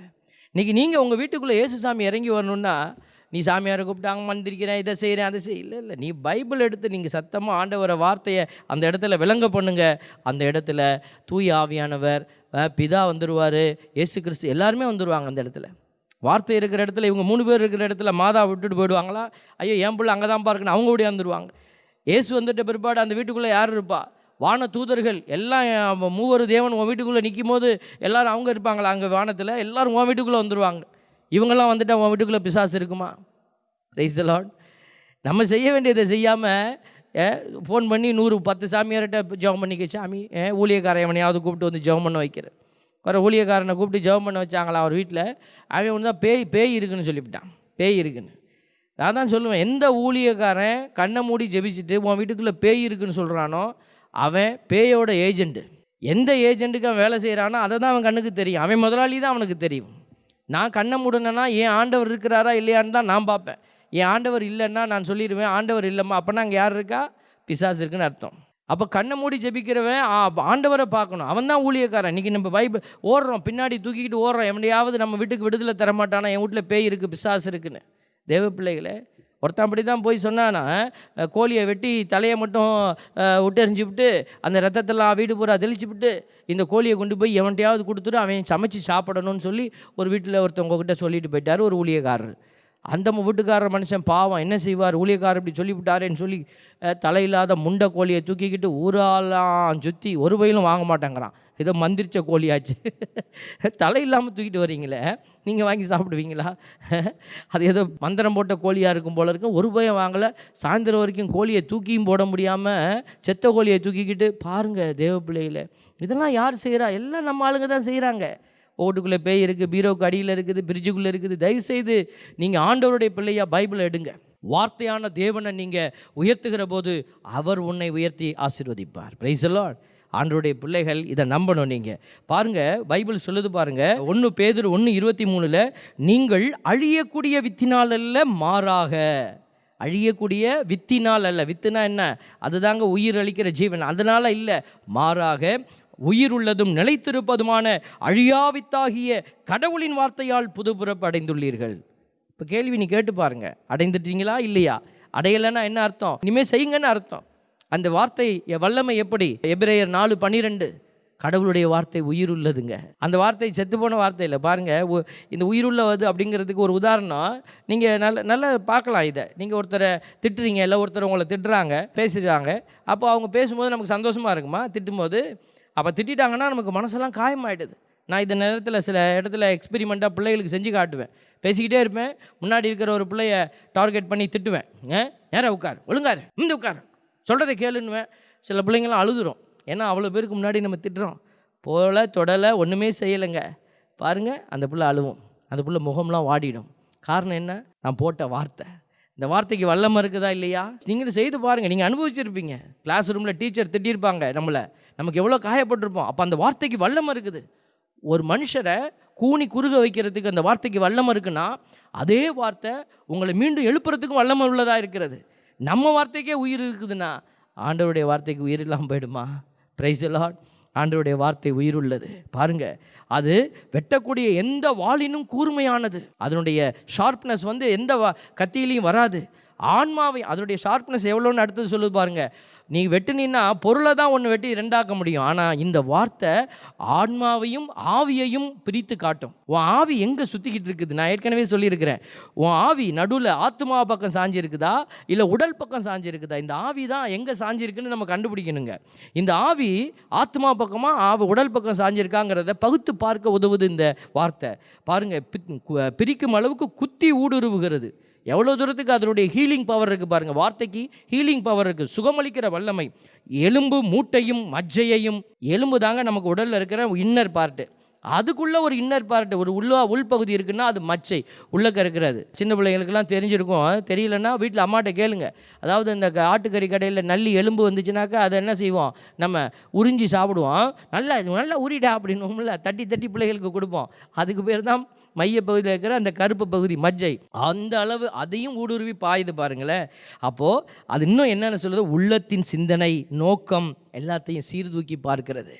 இன்னைக்கு நீங்கள் உங்கள் வீட்டுக்குள்ளே இயேசு சாமி இறங்கி வரணும்னா நீ சாமியாரை கூப்பிட்டு அங்கே மந்திரிக்கிறேன் இதை செய்கிறேன் அதை செய் இல்லை இல்லை நீ பைபிள் எடுத்து நீங்கள் சத்தமாக ஆண்டவர வார்த்தையை அந்த இடத்துல விளங்க பண்ணுங்க அந்த இடத்துல தூய ஆவியானவர் அஹ், பிதா வந்துடுவார் இயேசு கிறிஸ்து எல்லாருமே வந்துடுவாங்க அந்த இடத்துல வார்த்தை இருக்கிற இடத்துல இவங்க மூணு பேர் இருக்கிற இடத்துல மாதா விட்டுட்டு போயிடுவாங்களா ஐயோ என் பிள்ளை அங்கே தான் பார்க்கணும் அவங்க ஓடி வந்துடுவாங்க இயேசு வந்துட்ட பிற்பாடு அந்த வீட்டுக்குள்ளே யார் இருப்பா வான தூதர்கள் எல்லாம் அஹ், மூவர் தேவன் உன் வீட்டுக்குள்ளே நிற்கும் போது எல்லாரும் அவங்க இருப்பாங்களா அங்கே வானத்தில் எல்லாரும் உன் வீட்டுக்குள்ளே வந்துடுவாங்க இவங்கெல்லாம் வந்துட்டா உன் வீட்டுக்குள்ளே பிசாசு இருக்குமா ரைஸ் லார்ட் நம்ம செய்ய வேண்டியதை செய்யாமல் ஃபோன் பண்ணி நூறு பத்து சாமியார்கிட்ட ஜெபம் பண்ணிக்க சாமி அஹ், ஊழியக்காரன் எவனையாவது கூப்பிட்டு வந்து ஜெபம் பண்ண வைக்கிறேன் வர ஊழியக்காரனை கூப்பிட்டு ஜெபம் பண்ண வச்சாங்களா அவர் வீட்டில் அவன் ஒன்று தான் பேய் பேய் இருக்குன்னு சொல்லிவிட்டான் பேய் இருக்குன்னு நான் தான் சொல்லுவேன் எந்த ஊழியக்காரன் கண்ணை மூடி ஜெபிச்சுட்டு உன் வீட்டுக்குள்ளே பேய் இருக்குன்னு சொல்கிறானோ அவன் பேயோட ஏஜெண்ட்டு எந்த ஏஜெண்ட்டுக்கு அவன் வேலை செய்கிறானோ அதை தான் அவன் கண்ணுக்கு தெரியும் அவன் முதலாளி தான் அவனுக்கு தெரியும் நான் கண்ணை மூடனேன்னா என் ஆண்டவர் இருக்கிறாரா இல்லையான்னு தான் நான் பார்ப்பேன் என் ஆண்டவர் இல்லைன்னா நான் சொல்லிடுவேன் ஆண்டவர் இல்லைம்மா அப்போனா அங்கே யார் இருக்கா பிசாசு இருக்குன்னு அர்த்தம் அப்போ கண்ணை மூடி ஜெபிக்கிறவன் ஆ, அப்ப ஆண்டவரை பார்க்கணும் அவன் தான் ஊழியக்காரன் இன்றைக்கி நம்ம பைபிள் ஓடுறோம் பின்னாடி தூக்கிக்கிட்டு ஓடுறோம் எவனையாவது நம்ம வீட்டுக்கு விடுதலை தர மாட்டானா என் வீட்டில் பேய் இருக்குது பிசாசு இருக்குன்னு தேவ பிள்ளைகளே ஒருத்தன் அப்படி தான் போய் சொன்னானா அஹ், கோழியை வெட்டி தலையை மட்டும் அஹ், விட்டெறிஞ்சு விட்டு அந்த ரத்தத்தெல்லாம் வீடு பூரா தெளிச்சு விட்டு இந்த கோழியை கொண்டு போய் எவன்ட்டையாவது கொடுத்துட்டு அவன் சமைச்சு சாப்பிடணும்னு சொல்லி ஒரு வீட்டில் ஒருத்தவங்க கிட்ட சொல்லிட்டு போயிட்டார் ஒரு ஊழியக்காரர் அந்த மு- வீட்டுக்காரர் மனுஷன் பாவம் என்ன செய்வார் ஊழியக்காரர் இப்படி சொல்லிவிட்டாரேன்னு சொல்லி அஹ், தலையில்லாத முண்டை கோழியை தூக்கிக்கிட்டு ஊராலாம் சுற்றி ஒரு வயலும் வாங்க மாட்டேங்கிறான் ஏதோ மந்திரிச்ச கோழியாச்சு தலை இல்லாமல் தூக்கிட்டு வரீங்களே நீங்கள் வாங்கி சாப்பிடுவீங்களா அது ஏதோ மந்திரம் போட்ட கோழியாக இருக்கும் போல இருக்கும் ஒரு பயம் வாங்கலை சாயந்தரம் வரைக்கும் கோழியை தூக்கியும் போட முடியாமல் செத்த கோழியை தூக்கிக்கிட்டு பாருங்கள் தேவ பிள்ளைகள இதெல்லாம் யார் செய்கிறா எல்லாம் நம்ம ஆளுங்க தான் செய்கிறாங்க ஓட்டுக்குள்ளே பேய் இருக்குது பீரோவுக்கு அடியில் இருக்குது பிரிட்ஜுக்குள்ளே இருக்குது தயவுசெய்து நீங்கள் ஆண்டவருடைய பிள்ளையா பைபிளை எடுங்க வார்த்தையான தேவனை நீங்கள் உயர்த்துகிற போது அவர் உன்னை உயர்த்தி ஆசீர்வதிப்பார் பிரைஸ் லார்ட் ஆண்டவருடைய பிள்ளைகள் இதை நம்பணும் நீங்கள் பாருங்க பைபிள் சொல்லுது பாருங்க ஒன்று பேதர் ஒன்று இருபத்தி மூணில் நீங்கள் அழியக்கூடிய வித்தினால் அல்ல மாறாக அழியக்கூடிய வித்தினால் அல்ல வித்துனா என்ன அதுதாங்க உயிர் அளிக்கிற ஜீவன் அதனால இல்லை மாறாக உயிர் உள்ளதும் நிலைத்திருப்பதுமான அழியாவித்தாகிய கடவுளின் வார்த்தையால் புதுப்புறப்பு அடைந்துள்ளீர்கள் இப்போ கேள்வி நீ கேட்டு பாருங்க அடைந்துட்டீங்களா இல்லையா அடையலைன்னா என்ன அர்த்தம் இனிமேல் செய்யுங்கன்னு அர்த்தம் அந்த வார்த்தை எ- வல்லமை எப்படி எபிரேயர் நாலு பன்னிரெண்டு கடவுளுடைய வார்த்தை உயிர் உள்ளதுங்க அந்த வார்த்தை செத்து போன வார்த்தை இல்லை பாருங்க உ- இந்த உயிருள்ளவது அப்படிங்கிறதுக்கு ஒரு உதாரணம் நீங்கள் நல்ல நல்லா பார்க்கலாம் இதை நீங்கள் ஒருத்தரை திட்டுறீங்க இல்லை ஒருத்தர் உங்களை திட்டுறாங்க பேசுகிறாங்க அப்போ அவங்க பேசும்போது நமக்கு சந்தோஷமாக இருக்குமா திட்டும்போது அப்போ திட்டிட்டாங்கன்னா நமக்கு மனசெல்லாம் காயமாயிடுது நான் இந்த நேரத்தில் சில இடத்துல எக்ஸ்பெரிமெண்ட்டாக பிள்ளைகளுக்கு செஞ்சு காட்டுவேன் பேசிக்கிட்டே இருப்பேன் முன்னாடி இருக்கிற ஒரு பிள்ளைய டார்கெட் பண்ணி திட்டுவேன் ஏன் நேரா உட்கார் ஒழுங்காரு இந்த உட்கார் சொல்கிறத கேளுன்னுவேன் சில பிள்ளைங்களாம் அழுதுரும் ஏன்னா அவ்வளோ பேருக்கு முன்னாடி நம்ம திட்டுறோம் போல தொடலை ஒன்றுமே செய்யலைங்க பாருங்கள் அந்த பிள்ளை அழுவும் அந்த பிள்ளை முகம்லாம் வாடிடும் காரணம் என்ன நான் போட்ட வார்த்தை இந்த வார்த்தைக்கு வல்லமை இருக்குதா இல்லையா நீங்களும் செய்து பாருங்கள் நீங்கள் அனுபவிச்சிருப்பீங்க கிளாஸ் ரூமில் டீச்சர் திட்டியிருப்பாங்க நம்மளை நமக்கு எவ்வளோ காயப்பட்டிருப்போம் அப்போ அந்த வார்த்தைக்கு வல்லமை இருக்குது ஒரு மனுஷரை கூனி குறுக வைக்கிறதுக்கு அந்த வார்த்தைக்கு வல்லமை இருக்குன்னா அதே வார்த்தை உங்களை மீண்டும் எழுப்புறதுக்கும் வல்லமை உள்ளதாக இருக்கிறது நம்ம வார்த்தைக்கே உயிர் இருக்குதுன்னா ஆண்டவருடைய வார்த்தைக்கு உயிர் இல்லாமல் போயிடுமா பிரைஸ் லார்ட் ஆண்டவருடைய வார்த்தை உயிர் உள்ளது பாருங்க அது வெட்டக்கூடிய எந்த வாளினும் கூர்மையானது அதனுடைய ஷார்ப்னஸ் வந்து எந்த வா- கத்தியிலையும் வராது ஆன்மாவை அதனுடைய ஷார்ப்னஸ் எவ்வளோன்னு அடுத்தது சொல்லுது பாருங்க நீ வெட்டுனீன்னா பொருளை தான் ஒன்று வெட்டி ரெண்டாக்க முடியும் ஆனால் இந்த வார்த்தை ஆன்மாவையும் ஆவியையும் பிரித்து காட்டும் உன் ஆவி எங்கே சுற்றிக்கிட்டு இருக்குது நான் ஏற்கனவே சொல்லியிருக்கிறேன் உன் ஆவி நடுவில் ஆத்மா பக்கம் சாஞ்சிருக்குதா இல்லை உடல் பக்கம் சாஞ்சிருக்குதா இந்த ஆவி தான் எங்கே சாஞ்சிருக்குன்னு நம்ம கண்டுபிடிக்கணுங்க இந்த ஆவி ஆத்மா பக்கமாக ஆவி உடல் பக்கம் சாஞ்சிருக்காங்கிறத பகுத்து பார்க்க உதவுது இந்த வார்த்தை பாருங்க பி- கு- பிரிக்கும் அளவுக்கு குத்தி ஊடுருவுகிறது எவ்வளோ தூரத்துக்கு அதனுடைய ஹீலிங் பவர் இருக்குது பாருங்கள் வார்த்தைக்கு ஹீலிங் பவர் இருக்குது சுகமளிக்கிற வல்லமை எலும்பு மூட்டையும் மஜ்ஜையையும் எலும்பு தாங்க நமக்கு உடலில் இருக்கிற இன்னர் பார்ட்டு அதுக்குள்ளே ஒரு இன்னர் பார்ட் ஒரு உள்ள உள்பகுதி இருக்குன்னா அது மச்சை உள்ளக்க இருக்கிறது சின்ன பிள்ளைங்களுக்கெல்லாம் தெரிஞ்சிருக்கும் தெரியலன்னா வீட்டில் அம்மாட்ட கேளுங்க அதாவது இந்த க- ஆட்டுக்கறி கடையில் நல்லி எலும்பு வந்துச்சுனாக்கா அதை என்ன செய்வோம் நம்ம உறிஞ்சி சாப்பிடுவோம் நல்லா இது நல்லா உரிடா அப்படின்னும்ல தட்டி தட்டி பிள்ளைகளுக்கு கொடுப்போம் அதுக்கு பேர் தான் மைய பகுதியில் இருக்கிற அந்த கருப்பு பகுதி மஜ்ஜை அந்த அளவு அதையும் ஊடுருவி பாயுது பாருங்களேன் அப்போது அது இன்னும் என்னென்னு சொல்லுது உள்ளத்தின் சிந்தனை நோக்கம் எல்லாத்தையும் சீர்தூக்கி பார்க்கிறது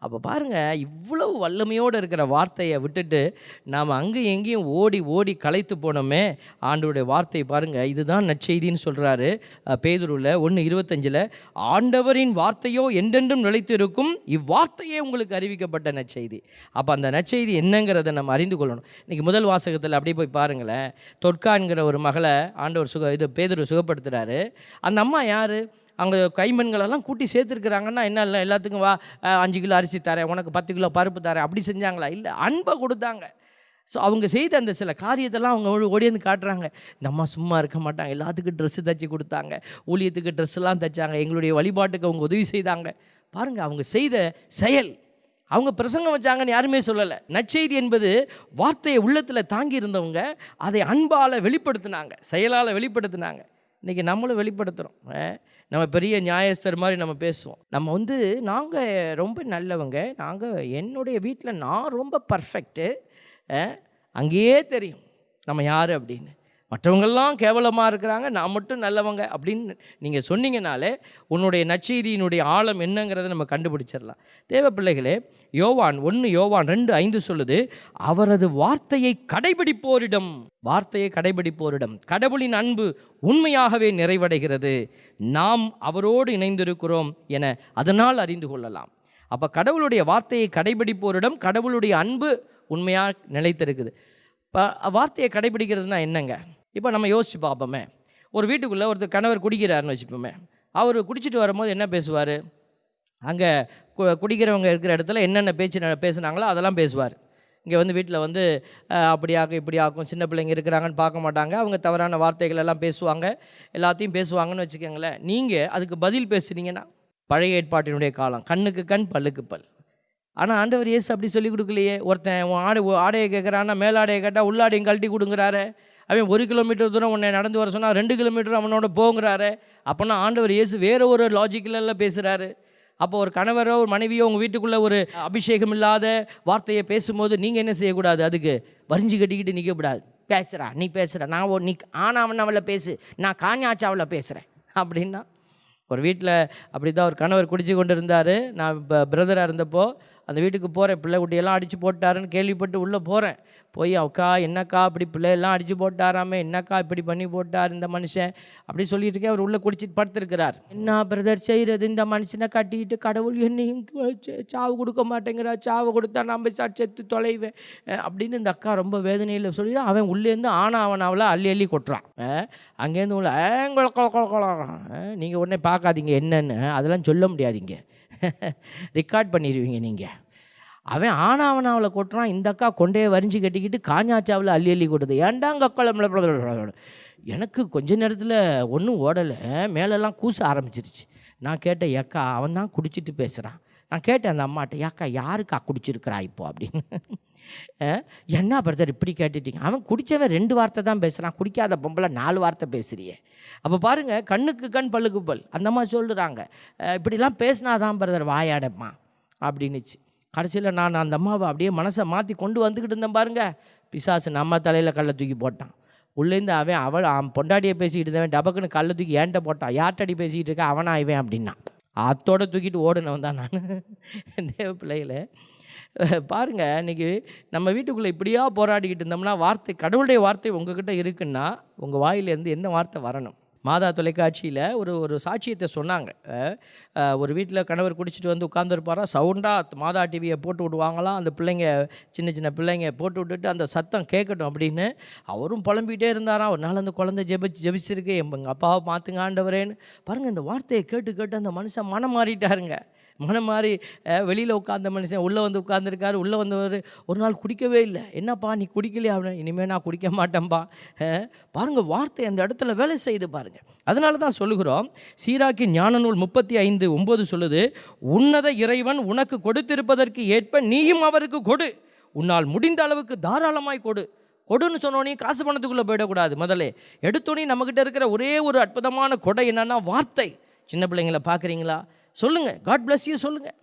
அப்போ பாருங்கள் இவ்வளவு வல்லமையோடு இருக்கிற வார்த்தையை விட்டுட்டு நாம் அங்கேயும் எங்கேயும் ஓடி ஓடி களைத்து போனோமே ஆண்டவருடைய வார்த்தை பாருங்கள் இதுதான் நற்செய்தின்னு சொல்கிறாரு பேதுருவில் ஒன்று இருபத்தஞ்சில் ஆண்டவரின் வார்த்தையோ என்றென்றும் நிலைத்து இருக்கும் இவ்வார்த்தையே உங்களுக்கு அறிவிக்கப்பட்ட நற்செய்தி அப்போ அந்த நற்செய்தி என்னங்கிறத நம்ம அறிந்து கொள்ளணும் இன்றைக்கி முதல் வாசகத்தில் அப்படியே போய் பாருங்களேன் தொட்கான்கிற ஒரு மகளை ஆண்டவர் சுக இது பேதுரு சுகப்படுத்துகிறாரு அந்த அம்மா யார் அவங்க கைம்பெண்களெல்லாம் கூட்டி சேர்த்துருக்குறாங்கன்னா என்ன இல்லை எல்லாத்துக்கும் வா அஹ், அஞ்சு கிலோ அரிசி தரேன் உனக்கு பத்து கிலோ பருப்பு தரேன் அப்படி செஞ்சாங்களா இல்லை அன்பை கொடுத்தாங்க ஸோ அவங்க செய்த அந்த சில காரியத்தெல்லாம் அவங்க ஓடி- ஓடியாந்து காட்டுறாங்க இந்த அம்மா சும்மா இருக்க மாட்டாங்க எல்லாத்துக்கும் ட்ரெஸ்ஸு தைச்சி கொடுத்தாங்க ஊழியத்துக்கு ட்ரெஸ்ஸெல்லாம் தைச்சாங்க எங்களுடைய வழிபாட்டுக்கு அவங்க உதவி செய்தாங்க பாருங்கள் அவங்க செய்த செயல் அவங்க பிரசங்கம் வச்சாங்கன்னு யாருமே சொல்லலை நற்செய்தி என்பது வார்த்தையை உள்ளத்தில் தாங்கி இருந்தவங்க அதை அன்பால் வெளிப்படுத்தினாங்க செயலால் வெளிப்படுத்தினாங்க இன்றைக்கி நம்மளும் வெளிப்படுத்துகிறோம் நம்ம பெரிய நியாயஸ்தர் மாதிரி நம்ம பேசுவோம் நம்ம வந்து நாங்கள் ரொம்ப நல்லவங்க நாங்கள் என்னுடைய வீட்டில் நான் ரொம்ப பர்ஃபெக்ட்டு அங்கேயே தெரியும் நம்ம யார் அப்படின்னு மற்றவங்கெல்லாம் கேவலமாக இருக்கிறாங்க நான் மட்டும் நல்லவங்க அப்படின்னு நீங்கள் சொன்னீங்கனாலே உன்னுடைய நற்செய்தியினுடைய ஆழம் என்னங்கிறத நம்ம கண்டுபிடிச்சிடலாம் தேவ பிள்ளைகளே யோவான் ஒன்று யோவான் ரெண்டு ஐந்து சொல்லுது அவரது வார்த்தையை கடைபிடிப்போரிடம் வார்த்தையை கடைபிடிப்போரிடம் கடவுளின் அன்பு உண்மையாகவே நிறைவடைகிறது நாம் அவரோடு இணைந்திருக்கிறோம் என அதனால் அறிந்து கொள்ளலாம் அப்போ கடவுளுடைய வார்த்தையை கடைபிடிப்போரிடம் கடவுளுடைய அன்பு உண்மையாக நிலைத்திருக்குது இப்போ வார்த்தையை கடைபிடிக்கிறதுனா என்னங்க இப்போ நம்ம யோசிச்சு பார்ப்போமே ஒரு வீட்டுக்குள்ளே ஒருத்தர் கணவர் குடிக்கிறாருன்னு வச்சுப்போமே அவர் குடிச்சிட்டு வரும்போது என்ன பேசுவார் அங்கே குடிக்கிறவங்க இருக்கிற இடத்துல என்னென்ன பேச்சு ந- பேசுனாங்களோ அதெல்லாம் பேசுவார் இங்கே வந்து வீட்டில் வந்து அஹ், அப்படி ஆக்கும் இப்படி ஆக்கும் சின்ன பிள்ளைங்க இருக்கிறாங்கன்னு பார்க்க மாட்டாங்க அவங்க தவறான வார்த்தைகள் எல்லாம் பேசுவாங்க எல்லாத்தையும் பேசுவாங்கன்னு வச்சுக்கோங்களேன் நீங்கள் அதுக்கு பதில் பேசுனீங்கன்னா பழைய ஏற்பாட்டினுடைய காலம் கண்ணுக்கு கண் பல்லுக்கு பல் ஆனால் ஆண்டவர் இயேசு அப்படி சொல்லி கொடுக்கலையே ஒருத்தன் உன் ஆடை உன் ஆடையை கேட்குறான்னா மேலாடையை கேட்டால் உள்ளாடையும் கழட்டி கொடுங்குறாரு அவன் ஒரு கிலோமீட்டர் தூரம் உன்னை நடந்து வர சொன்னால் ரெண்டு கிலோமீட்டர் அவனோட போங்கிறாரு அப்போனா ஆண்டவர் இயேசு வேற ஒரு லாஜிக்கிலெல்லாம் பேசுகிறாரு அப்போ ஒரு கணவரோ ஒரு மனைவியோ உங்கள் வீட்டுக்குள்ளே ஒரு அபிஷேகம் இல்லாத வார்த்தையை பேசும்போது நீங்கள் என்ன செய்யக்கூடாது அதுக்கு வரிஞ்சு கட்டிக்கிட்டு நிற்கக்கூடாது பேசுகிறா நீ பேசுகிற நான் ஒரு நீ ஆனாவன் அவளை பேசு நான் காஞ்சாச்சாவில் பேசுகிறேன் அப்படின்னா ஒரு வீட்டில் அப்படி தான் ஒரு கணவர் குடிச்சு கொண்டு இருந்தார் நான் இப்போ பிரதராக இருந்தப்போ அந்த வீட்டுக்கு போகிறேன் பிள்ளை குட்டியெல்லாம் அடித்து போட்டாருன்னு கேள்விப்பட்டு உள்ளே போகிறேன் போய் அக்கா என்னக்கா அப்படி பிள்ளையெல்லாம் அடித்து போட்டாராமே என்னக்கா இப்படி பண்ணி போட்டார் இந்த மனுஷன் அப்படி சொல்லிட்டு இருக்கேன் அவர் உள்ளே குடிச்சிட்டு படுத்திருக்கிறார் என்ன பிரதர் செய்கிறது இந்த மனுஷனை கட்டிக்கிட்டு கடவுள் என்னையும் ச- சாவு கொடுக்க மாட்டேங்கிறா சாவு கொடுத்தா நம்ம ச- செத்து தொலைவேன் அஹ் அப்படின்னு இந்த அக்கா ரொம்ப வேதனையில் சொல்லி அவன் உள்ளேருந்து ஆனா அவன் அவளை அள்ளி அள்ளி கொட்டுறான் அஹ் அங்கேருந்து உள்ள ஏங்கொல கொல கொல கொலறான் நீங்கள் உடனே பார்க்காதீங்க என்னன்னு அதெல்லாம் சொல்ல முடியாதீங்க ரெக்கார்ட் பண்ணிடுவீங்க நீங்கள் அவன் ஆனாவனாவில் கொட்டுறான் இந்த அக்கா கொண்டே வரிஞ்சு கட்டிக்கிட்டு காஞ்சாச்சாவில் அள்ளி அள்ளி கொட்டுது ஏன்டாங்க அக்கா எனக்கு கொஞ்ச நேரத்தில் ஒன்றும் ஓடலை மேலெல்லாம் கூச ஆரம்பிச்சிருச்சு நான் கேட்டேன் ஏக்கா அவன் தான் குடிச்சிட்டு பேசுகிறான் நான் கேட்டேன் அந்த அம்மாட்ட ஏக்கா யாருக்கா குடிச்சிருக்கிறா இப்போ அப்படின்னு அஹ், என்ன பிரதர் இப்படி கேட்டுட்டீங்க அவன் குடித்தவன் ரெண்டு வார்த்தை தான் பேசுகிறான் குடிக்காத பொம்பளை நாலு வார்த்தை பேசுறியே அப்போ பாருங்கள் கண்ணுக்கு கண் பல்லுக்கு பல் அந்த மாதிரி சொல்லுறாங்க அஹ், இப்படிலாம் பேசினாதான் பிரதர் வாயாடம்மா அப்படின்னுச்சு கடைசியில் நான் அந்த அம்மாவை அப்படியே மனசை மாற்றி கொண்டு வந்துக்கிட்டு இருந்தேன் பாருங்க பிசாசு நம்ம தலையில் கல்லை தூக்கி போட்டான் உள்ளேருந்து அவன் அவள் அவன் பொண்டாட்டியை பேசிக்கிட்டு இருந்தவன் டபக்குன்னு கல்லை தூக்கி ஏன்ட்ட போட்டான் யார்ட்டடி பேசிக்கிட்டு இருக்க அவனா இவன் அப்படின்னா அத்தோட தூக்கிட்டு ஓடுனவன் தான் நான் தேவ பிள்ளைகளை பாருங்க இன்னைக்கு நம்ம வீட்டுக்குள்ளே இப்படியா போராடிக்கிட்டு இருந்தோம்னா வார்த்தை கடவுளுடைய வார்த்தை உங்ககிட்ட இருக்குன்னா உங்கள் வாயிலேருந்து என்ன வார்த்தை வரணும் மாதா தொலைக்காட்சியில் ஒரு ஒரு சாட்சியத்தை சொன்னாங்க அஹ், அஹ், ஒரு வீட்டில் கணவர் குடிச்சிட்டு வந்து உட்காந்துருப்பாரா சவுண்டாக மாதா டிவியை போட்டு விடுவாங்களாம் அந்த பிள்ளைங்க சின்ன சின்ன பிள்ளைங்க போட்டு விட்டுட்டு அந்த சத்தம் கேட்கட்டும் அப்படின்னு அவரும் புலம்பிகிட்டே இருந்தாராம் ஒரு நாள் அந்த குழந்தை ஜெபிச்சு ஜெபிச்சிருக்கு எங்கள் அப்பாவை மாற்றுங்க ஆண்டவரேன்னு பாருங்கள் இந்த வார்த்தையை கேட்டு கேட்டு அந்த மனுஷன் மனம் மாறிட்டாருங்க மனம் மாறி வெளியில் உட்காந்த மனுஷன் உள்ளே வந்து உட்காந்துருக்காரு உள்ளே வந்தவர் ஒரு நாள் குடிக்கவே இல்லை என்னப்பா நீ குடிக்கலையா அப்படின்னு இனிமேல் நான் குடிக்க மாட்டேன்பா அஹ், பாருங்க வார்த்தை அந்த இடத்துல வேலை செய்து பாருங்க அதனால தான் சொல்லுகிறோம் சீராக்கி ஞான நூல் முப்பத்தி ஐந்து ஒம்பது சொல்லுது உன்னத இறைவன் உனக்கு கொடுத்திருப்பதற்கு ஏற்ப நீயும் அவருக்கு கொடு உன்னால் முடிந்த அளவுக்கு தாராளமாய் கொடு கொடுன்னு சொன்னோன்னே காசு பணத்துக்குள்ளே போயிடக்கூடாது முதல்ல எடுத்தோடனே நம்மக்கிட்ட இருக்கிற ஒரே ஒரு அற்புதமான கொடை என்னன்னா வார்த்தை சின்ன பிள்ளைங்கள பார்க்குறீங்களா சொல்லுங்கள் காட் bless யூ சொல்லுங்கள்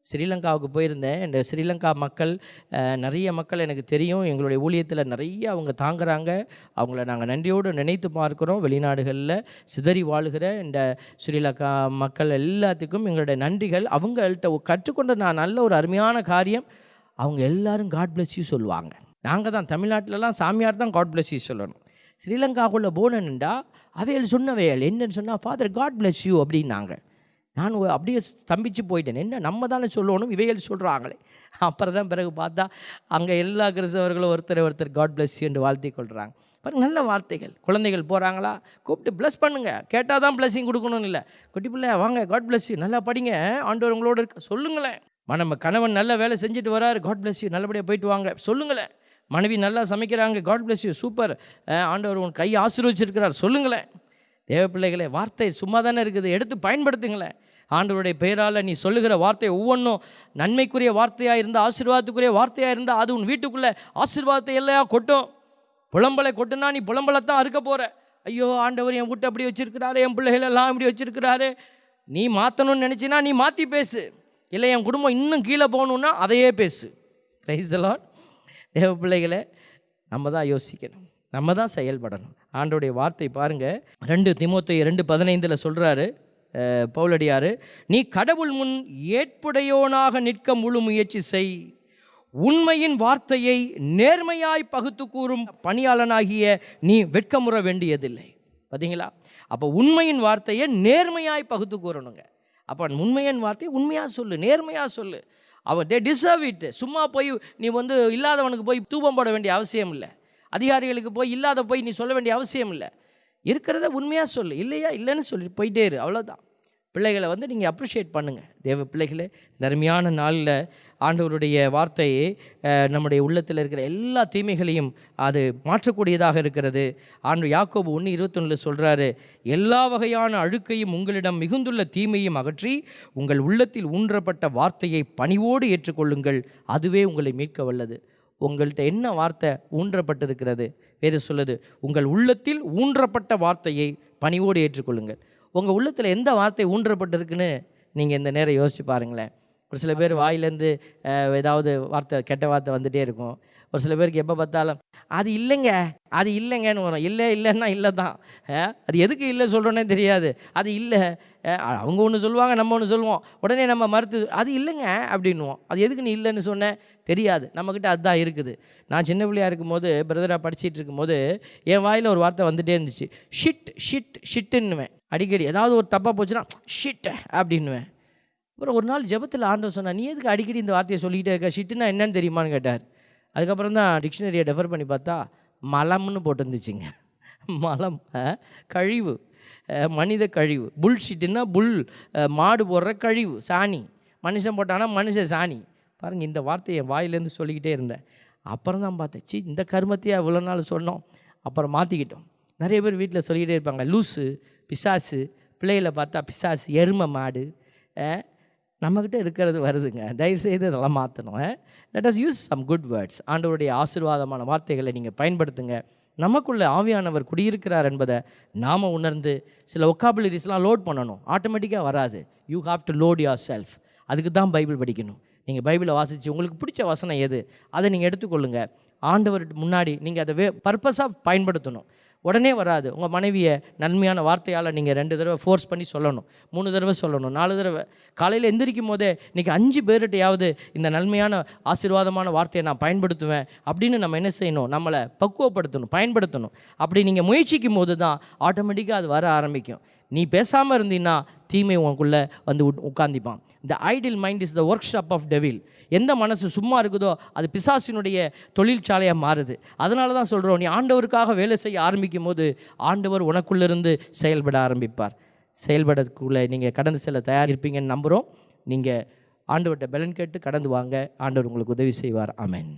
ஸ்ரீலங்காவுக்கு போயிருந்தேன் இந்த ஸ்ரீலங்கா மக்கள் அஹ், நிறைய மக்கள் எனக்கு தெரியும் எங்களுடைய ஊழியத்தில் நிறைய அவங்க தாங்குறாங்க அவங்கள நாங்கள் நன்றியோடு நினைத்து பார்க்குறோம் வெளிநாடுகளில் சிதறி வாழுகிற இந்த ஸ்ரீலங்கா மக்கள் எல்லாத்துக்கும் எங்களுடைய நன்றிகள் அவங்கள்ட்ட கற்றுக்கொண்ட நான் நல்ல ஒரு அருமையான காரியம் அவங்க எல்லாரும் காட் bless you சொல்லுவாங்க நாங்கள் தான் தமிழ்நாட்டிலலாம் சாமியார் தான் காட் bless you சொல்லணும் ஸ்ரீலங்காக்குள்ளே போனேன்டா அவைகள் சொன்னவைகள் என்னன்னு சொன்னால் ஃபாதர் காட் bless you அப்படின்னாங்க நான் ஒ- அப்படியே ஸ்தம்பிச்சு போயிட்டேன் என்ன நம்ம தானே சொல்லணும் இவைகள் சொல்கிறாங்களே அப்புறம் தான் பிறகு பார்த்தா அங்கே எல்லா கிறிஸ்தவர்களும் ஒருத்தர் ஒருத்தர் காட் bless you என்று வாழ்த்தி கொள்கிறாங்க பாருங்க நல்ல வார்த்தைகள் குழந்தைகள் போகிறாங்களா கூப்பிட்டு ப்ளஸ் பண்ணுங்க கேட்டால் தான் blessing கொடுக்கணும்னு இல்லை குட்டி பிள்ளை வாங்க காட் bless you நல்லா படிங்க ஆண்டவர் உங்களோட இருக்க சொல்லுங்களேன் ம- நம்ம கணவன் நல்ல வேலை செஞ்சுட்டு வராரு காட் bless you நல்லபடியாக போயிட்டு வாங்க சொல்லுங்களேன் மனைவி நல்லா சமைக்கிறாங்க காட் bless you சூப்பர் ஆண்டவர் உன் கையை ஆசீர்வச்சிருக்கிறார் சொல்லுங்களேன் தேவ பிள்ளைகளே வார்த்தை சும்மா தானே இருக்குது எடுத்து பயன்படுத்துங்களேன் ஆண்டவருடைய பெயரால் நீ சொல்லுகிற வார்த்தை ஒவ்வொன்றும் நன்மைக்குரிய வார்த்தையாக இருந்தால் ஆசீர்வாதத்துக்குரிய வார்த்தையாக இருந்தால் அது உன் வீட்டுக்குள்ளே ஆசீர்வாதத்தை எல்லாம் கொட்டும் புலம்பலை கொட்டுனா நீ புலம்பலைத்தான் அறுக்க போகிற ஐயோ ஆண்டவர் என் வீட்டை அப்படி வச்சிருக்கிறாரு என் பிள்ளைகள் எல்லாம் இப்படி வச்சிருக்கிறாரு நீ மாற்றணும்னு நினச்சினா நீ மாற்றி பேசு இல்லை என் குடும்பம் இன்னும் கீழே போகணுன்னா அதையே பேசு ரைஸ் லார்ட் தேவ பிள்ளைகளே நம்ம தான் யோசிக்கணும் நம்ம தான் செயல்படணும் ஆண்டோடைய வார்த்தை பாருங்க ரெண்டு திமுத்தை ரெண்டு பதினைந்தில் சொல்கிறாரு பவுலடியார் நீ கடவுள் முன் ஏற்புடையோனாக நிற்க முழு முயற்சி செய் உண்மையின் வார்த்தையை நேர்மையாய் பகுத்து கூறும் பணியாளனாகிய நீ வெட்கமுற வேண்டியதில்லை பார்த்தீங்களா அப்போ உண்மையின் வார்த்தையை நேர்மையாய் பகுத்து கூறணுங்க அப்போ உண்மையின் வார்த்தையை உண்மையாக சொல்லு நேர்மையாக சொல்லு அவன் தே டிசர்வ் இட் சும்மா போய் நீ வந்து இல்லாதவனுக்கு போய் தூபம் போட வேண்டிய அவசியம் இல்லை அதிகாரிகளுக்கு போய் இல்லாத போய் நீ சொல்ல வேண்டிய அவசியம் இல்லை இருக்கிறத உண்மையாக சொல்லு இல்லையா இல்லைன்னு சொல்லி போயிட்டே இரு அவ்வளோதான் பிள்ளைகளை வந்து நீங்கள் அப்ரிஷியேட் பண்ணுங்கள் தேவ பிள்ளைகளே இந்த அருமையான நாளில் ஆண்டவருடைய வார்த்தையை அஹ், நம்முடைய உள்ளத்தில் இருக்கிற எல்லா தீமைகளையும் அது மாற்றக்கூடியதாக இருக்கிறது ஆண்டு யாக்கோபு ஒன்று இருபத்தொன்னில் சொல்கிறாரு எல்லா வகையான அழுக்கையும் உங்களிடம் மிகுந்துள்ள தீமையும் அகற்றி உங்கள் உள்ளத்தில் ஊன்றப்பட்ட வார்த்தையை பணிவோடு ஏற்றுக்கொள்ளுங்கள் அதுவே உங்களை மீட்க வல்லது உங்கள்கிட்ட என்ன வார்த்தை ஊன்றப்பட்டிருக்கிறது வேறு சொல்லுது உங்கள் உள்ளத்தில் ஊன்றப்பட்ட வார்த்தையை பணிவோடு ஏற்றுக்கொள்ளுங்கள் உங்கள் உள்ளத்தில் எந்த வார்த்தை ஊன்றப்பட்டிருக்குன்னு நீங்கள் இந்த நேரம் யோசிச்சு பாருங்களேன் ஒரு சில பேர் வாயிலேருந்து அஹ், ஏதாவது வார்த்தை கெட்ட வார்த்தை வந்துட்டே இருக்கும் ஒரு சில பேருக்கு எப்போ பார்த்தாலும் அது இல்லைங்க அது இல்லைங்கன்னு வரும் இல்லை இல்லைன்னா இல்லை தான் அஹ், அது எதுக்கு இல்லை சொல்கிறோன்னே தெரியாது அது இல்லை அஹ், அவங்க ஒன்று சொல்லுவாங்க நம்ம ஒன்று சொல்லுவோம் உடனே நம்ம மறுத்து அது இல்லைங்க அப்படின்னுவோம் அது எதுக்கு நீ இல்லைன்னு சொன்னேன் தெரியாது நம்மக்கிட்ட அதுதான் இருக்குது நான் சின்ன பிள்ளையா இருக்கும்போது பிரதராக படிச்சிட்டு இருக்கும்போது என் வாயில் ஒரு வார்த்தை வந்துட்டே இருந்துச்சு ஷிட் ஷிட் ஷிட்டுன்னுவேன் அடிக்கடி ஏதாவது ஒரு தப்பாக போச்சுன்னா ஷிட் அப்படின்னுவேன் அப்புறம் ஒரு நாள் ஜெபத்தில் ஆண்டவர் சொன்னா நீ எதுக்கு அடிக்கடி இந்த வார்த்தையை சொல்லிக்கிட்டே இருக்க ஷிட்டுனா என்னன்னு தெரியுமான்னு கேட்டார் அதுக்கப்புறம் தான் டிக்ஷனரியை டெஃபர் பண்ணி பார்த்தா மலம்னு போட்டுருந்துச்சுங்க மலம் அஹ், கழிவு அஹ், மனித கழிவு புல் ஷிட்டுன்னா புல் அஹ், மாடு போடுற கழிவு சாணி மனுஷன் போட்டானா மனுஷன் சாணி பாருங்கள் இந்த வார்த்தையை என் வாயிலேருந்து சொல்லிக்கிட்டே இருந்தேன் அப்புறம் தான் பார்த்தேன் சி இந்த கருமத்தையே இவ்வளோ நாள் சொன்னோம் அப்புறம் மாற்றிக்கிட்டோம் நிறைய பேர் வீட்டில் சொல்லிக்கிட்டே இருப்பாங்க லூஸு பிசாசு பிள்ளைகளை பார்த்தா பிசாசு எருமை மாடு அஹ், நம்மக்கிட்ட இருக்கிறது வருதுங்க தயவுசெய்து இதெல்லாம் மாற்றணும் let us use some good words ஆண்டவருடைய ஆசீர்வாதமான வார்த்தைகளை நீங்கள் பயன்படுத்துங்க நமக்குள்ள ஆவியானவர் குடியிருக்கிறார் என்பதை நாம் உணர்ந்து சில ஒக்காபுலரிஸ்லாம் லோட் பண்ணணும் ஆட்டோமேட்டிக்காக வராது you have to load yourself அதுக்கு தான் பைபிள் படிக்கணும் நீங்கள் பைபிளை வாசித்து உங்களுக்கு பிடிச்ச வசனம் எது அதை நீங்கள் எடுத்துக்கொள்ளுங்க ஆண்டவர் முன்னாடி நீங்கள் அதை வே பர்பஸாக பயன்படுத்தணும் உடனே வராது உங்கள் மனைவியை நன்மையான வார்த்தையால் நீங்கள் ரெண்டு தடவை ஃபோர்ஸ் பண்ணி சொல்லணும் மூணு தடவை சொல்லணும் நாலு தடவை காலையில் எந்திரிக்கும் போதே இன்றைக்கி அஞ்சு பேர்கிட்டையாவது இந்த நன்மையான ஆசீர்வாதமான வார்த்தையை நான் பயன்படுத்துவேன் அப்படின்னு நம்ம என்ன செய்யணும் நம்மளை பக்குவப்படுத்தணும் பயன்படுத்தணும் அப்படி நீங்கள் முயற்சிக்கும் போது தான் ஆட்டோமேட்டிக்காக அது வர ஆரம்பிக்கும் நீ பேசாமல் இருந்தீன்னா தீமை உனக்குள்ளே வந்து உட்- உட்கார்ந்திப்பான் இந்த idle mind is the workshop of devil எந்த மனசு சும்மா இருக்குதோ அது பிசாசினுடைய தொழிற்சாலையாக மாறுது அதனால தான் சொல்கிறோம் நீ ஆண்டவருக்காக வேலை செய்ய ஆரம்பிக்கும் போது ஆண்டவர் உனக்குள்ளிருந்து செயல்பட ஆரம்பிப்பார் செயல்படக்குள்ளே நீங்கள் கடந்து செல்ல தயார் இருப்பீங்கன்னு நம்புகிறோம் நீங்கள் ஆண்டவர்கிட்ட பலன் கேட்டு கடந்து வாங்க ஆண்டவர் உங்களுக்கு உதவி செய்வார் ஆமென்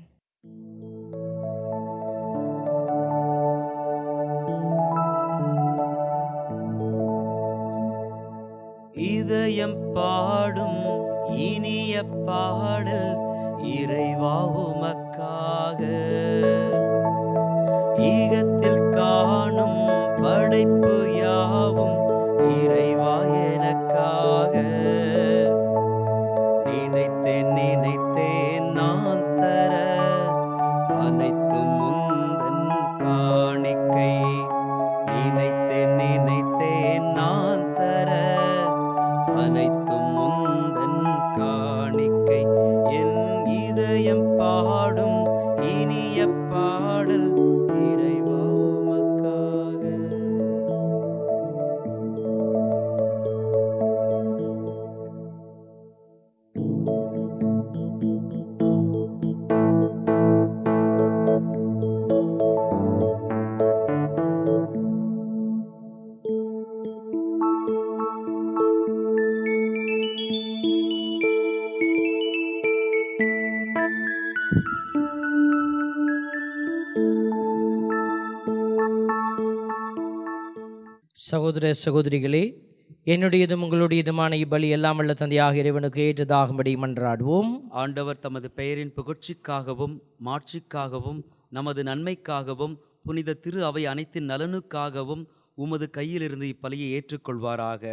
இதயம் பாடும் இனிய பாடல் இறைவா உமக்காக ஈகத்தில் காணும் படைப்பு யாவும் இறைவா எனக்காக நினைத்த பாடும் இனிய பாடல் இறைவா உமக்காக சகோதர சகோதரிகளே என்னுடையதும் உங்களுடையதுமான இப்பலி எல்லாம் வல்ல தந்தையாக இறைவனுக்கு ஏற்றதாகும்படி மன்றாடுவோம் ஆண்டவர் தமது பெயரின் புகழ்ச்சிக்காகவும் மாட்சிக்காகவும் நமது நன்மைக்காகவும் புனித திரு அவை அனைத்தின் நலனுக்காகவும் உமது கையிலிருந்து இப்பலியை ஏற்றுக்கொள்வாராக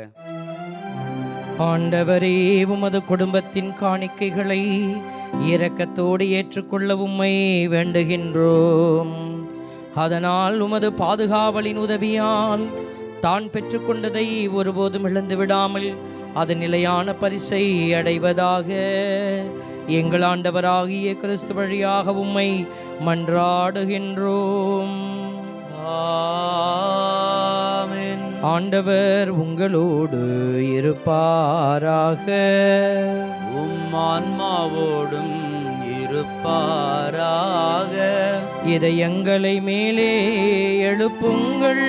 ஆண்டவரே உமது குடும்பத்தின் காணிக்கைகளை இரக்கத்தோடு ஏற்றுக்கொள்ள உம்மை வேண்டுகின்றோம் அதனால் உமது பாதுகாவலின் உதவியால் தான் பெற்றுக்கொண்டதை ஒருபோதும் இழந்து விடாமல் அது நிலையான பரிசை அடைவதாக எங்கள் ஆண்டவராகிய கிறிஸ்து வழியாக உம்மை மன்றாடுகின்றோம் ஆமென் ஆண்டவர் உங்களோடு இருப்பாராக உம் ஆன்மாவோடும் இருப்பாராக இதயங்களை மேலே எழுப்புங்கள்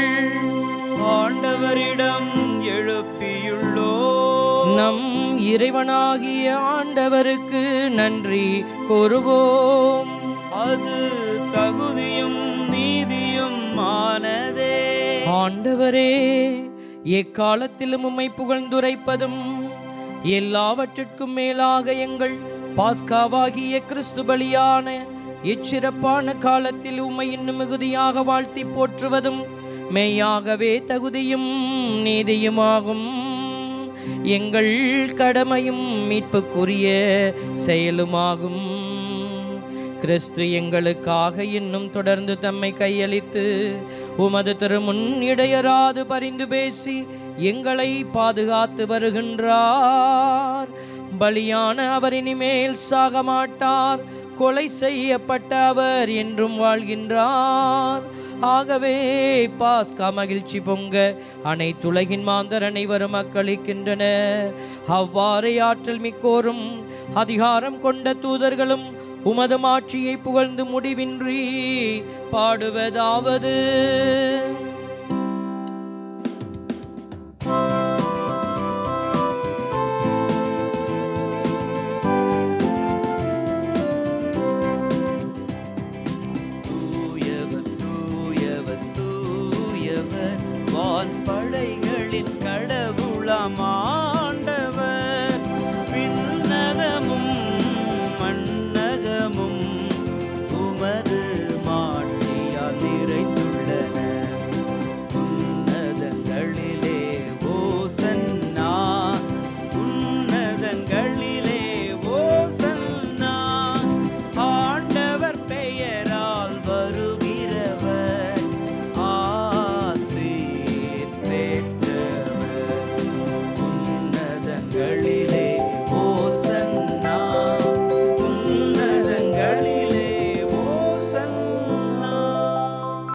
ஆண்டவரிடம் எழுப்பியுள்ளோ நம் இறைவனாகிய ஆண்டவருக்கு நன்றி கூறுவோம் அது தகுதியும் நீதியும் ஆனதே ஆண்டவரே எக்காலத்திலும் உம்மை புகழ்ந்துரைப்பதும் எல்லாவற்றிற்கும் மேலாக எங்கள் பாஸ்காவாகிய கிறிஸ்து பலியான இச்சிறப்பான காலத்தில் உம்மை இன்னும் மிகுதியாக வாழ்த்தி போற்றுவதும் மெய்யாகவே தகுதியும் நீதியுமாகும் எங்கள் கடமையும் மீட்புக்குரிய செயலுமாகும் கிறிஸ்து எங்களுக்காக இன்னும் தொடர்ந்து தம்மை கையளித்து உமது திருமுன் இடையராது பரிந்து பேசி எங்களை பாதுகாத்து வருகின்றார் பலியான அவர் இனிமேல் சாக மாட்டார் கொலை செய்யப்பட்ட அவர் என்றும் வாழ்கின்றார் ஆகவே பாஸ்கா மகிழ்ச்சி பொங்க அனைத்துலகின் மாந்தர் அனைவரும் அக்களிக்கின்றன அவ்வாறே ஆற்றல் மிக்கோரும் அதிகாரம் கொண்ட தூதர்களும் உமது மாட்சியை புகழ்ந்து முடிவின்றி பாடுவதாவது